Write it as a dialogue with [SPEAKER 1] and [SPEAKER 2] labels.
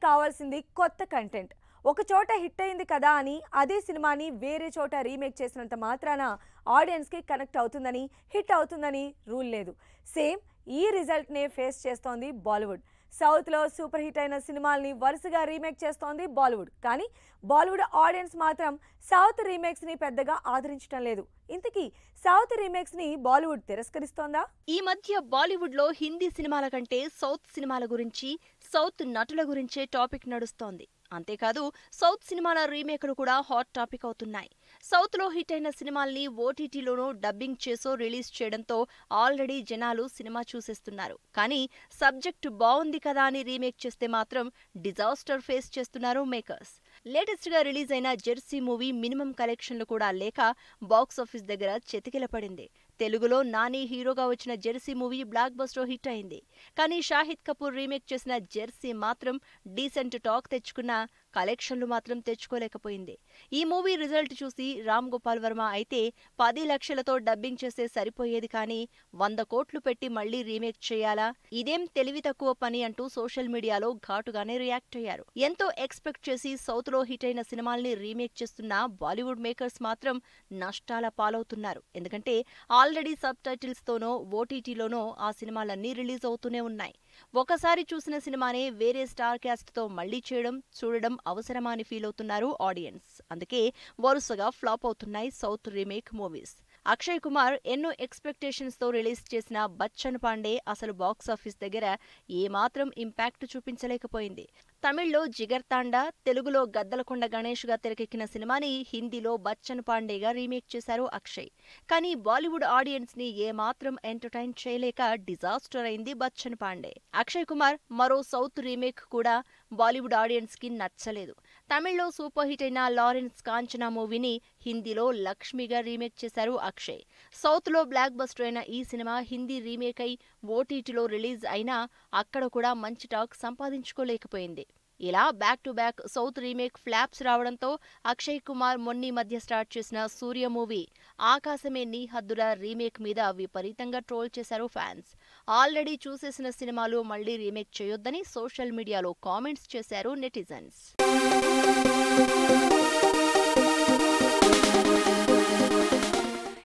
[SPEAKER 1] కావాల్సింది కొత్త కంటెంట్ ఒక చోట హిట్ అయింది కదా అని అదే సినిమాని వేరే చోట రీమేక్ చేసినంత మాత్రాన ఆడియన్స్కి కనెక్ట్ అవుతుందని హిట్ అవుతుందని రూల్ లేదు సేమ్ ఈ రిజల్ట్నే ఫేస్ చేస్తోంది బాలీవుడ్ సౌత్లో సూపర్ హిట్ అయిన సినిమాల్ని వరుసగా రీమేక్ చేస్తోంది బాలీవుడ్ కానీ బాలీవుడ్ ఆడియన్స్ మాత్రం సౌత్ రీమేక్స్ని పెద్దగా ఆదరించడం లేదు ఇంతకీ సౌత్ రీమేక్స్ని బాలీవుడ్ తిరస్కరిస్తోందా
[SPEAKER 2] ఈ మధ్య బాలీవుడ్ లో హిందీ సినిమాల కంటే సౌత్ సినిమాల గురించి సౌత్ నటుల గురించే టాపిక్ నడుస్తోంది అంతేకాదు సౌత్ సినిమాల రీమేకులు కూడా హాట్ టాపిక్ అవుతున్నాయి సౌత్ లో హిట్ అయిన సినిమాల్ని ఓటీటీలోనూ డబ్బింగ్ చేసో రిలీజ్ చేయడంతో ఆల్రెడీ జనాలు సినిమా చూసేస్తున్నారు కానీ సబ్జెక్ట్ బాగుంది కదా అని రీమేక్ చేస్తే మాత్రం డిజాస్టర్ ఫేస్ చేస్తున్నారు మేకర్స్ లేటెస్ట్ గా రిలీజ్ అయిన జెర్సీ మూవీ మినిమం కలెక్షన్లు కూడా లేక బాక్స్ ఆఫీస్ దగ్గర చెతికిల పడింది తెలుగులో నాని హీరోగా వచ్చిన Jersey movie blockbuster hit అయింది కానీ షాహిద్ కపూర్ రీమేక్ చేసిన జెర్సీ మాత్రం డీసెంట్ టాక్ తెచ్చుకున్న కలెక్షన్లు మాత్రం తెచ్చుకోలేకపోయింది ఈ మూవీ రిజల్ట్ చూసి రామ్ గోపాల్ వర్మ అయితే పది లక్షలతో డబ్బింగ్ చేస్తే సరిపోయేది కానీ వంద కోట్లు పెట్టి మళ్లీ రీమేక్ చేయాలా ఇదేం తెలివి తక్కువ పని అంటూ సోషల్ మీడియాలో ఘాటుగానే రియాక్ట్ అయ్యారు ఎంతో ఎక్స్పెక్ట్ చేసి సౌత్ లో హిట్ అయిన సినిమాల్ని రీమేక్ చేస్తున్న బాలీవుడ్ మేకర్స్ మాత్రం నష్టాల పాలవుతున్నారు ఎందుకంటే ఆల్రెడీ సబ్ టైటిల్స్ తోనో ఓటీటీలోనో ఆ సినిమాలన్నీ రిలీజ్ అవుతూనే ఉన్నాయి ఒకసారి చూసిన సినిమానే వేరే స్టార్ క్యాస్ట్ తో మళ్లీ చేయడం చూడడం అవసరమా అని ఫీల్ అవుతున్నారు ఆడియన్స్ అందుకే వరుసగా ఫ్లాప్ అవుతున్నాయి south remake movies Akshay Kumar ఎన్నో ఎక్స్పెక్టేషన్స్ తో రిలీజ్ చేసిన బచ్చన్ పాండే అసలు బాక్స్ ఆఫీస్ దగ్గర ఏమాత్రం ఇంపాక్ట్ చూపించలేకపోయింది తమిళ్లో జిగర్ తాండా తెలుగులో గద్దలకొండ గణేష్ గా తెరకెక్కిన సినిమాని హిందీలో బచ్చన్ పాండేగా రీమేక్ చేశారు అక్షయ్ కానీ బాలీవుడ్ ఆడియన్స్ ని ఏమాత్రం ఎంటర్టైన్ చేయలేక డిజాస్టర్ అయింది బచ్చన్ పాండే అక్షయ్ కుమార్ మరో సౌత్ రీమేక్ కూడా బాలీవుడ్ ఆడియన్స్ కి నచ్చలేదు తమిళ్లో సూపర్ హిట్ అయిన లారెన్స్ కాంచనా మూవీని హిందీలో లక్ష్మిగా రీమేక్ చేశారు అక్షయ్ సౌత్ లో బ్లాక్ బస్టర్ అయిన ఈ సినిమా హిందీ రీమేక్ అయి ఓటీటీలో రిలీజ్ అయినా అక్కడ కూడా మంచి టాక్ సంపాదించుకోలేకపోయింది ఇలా back to back south remake flops రావడంతో అక్షయ్ కుమార్ మొన్నీ మధ్య స్టార్ట్ చేసిన సూర్య మూవీ ఆకాశమే నీ హద్దుల రీమేక్ మీద విపరీతంగా ట్రోల్ చేశారు ఫ్యాన్స్ ఆల్రెడీ చూసేసిన సినిమాలు మళ్లీ రీమేక్ చేయొద్దని సోషల్ మీడియాలో కామెంట్స్ చేశారు నెటిజన్స్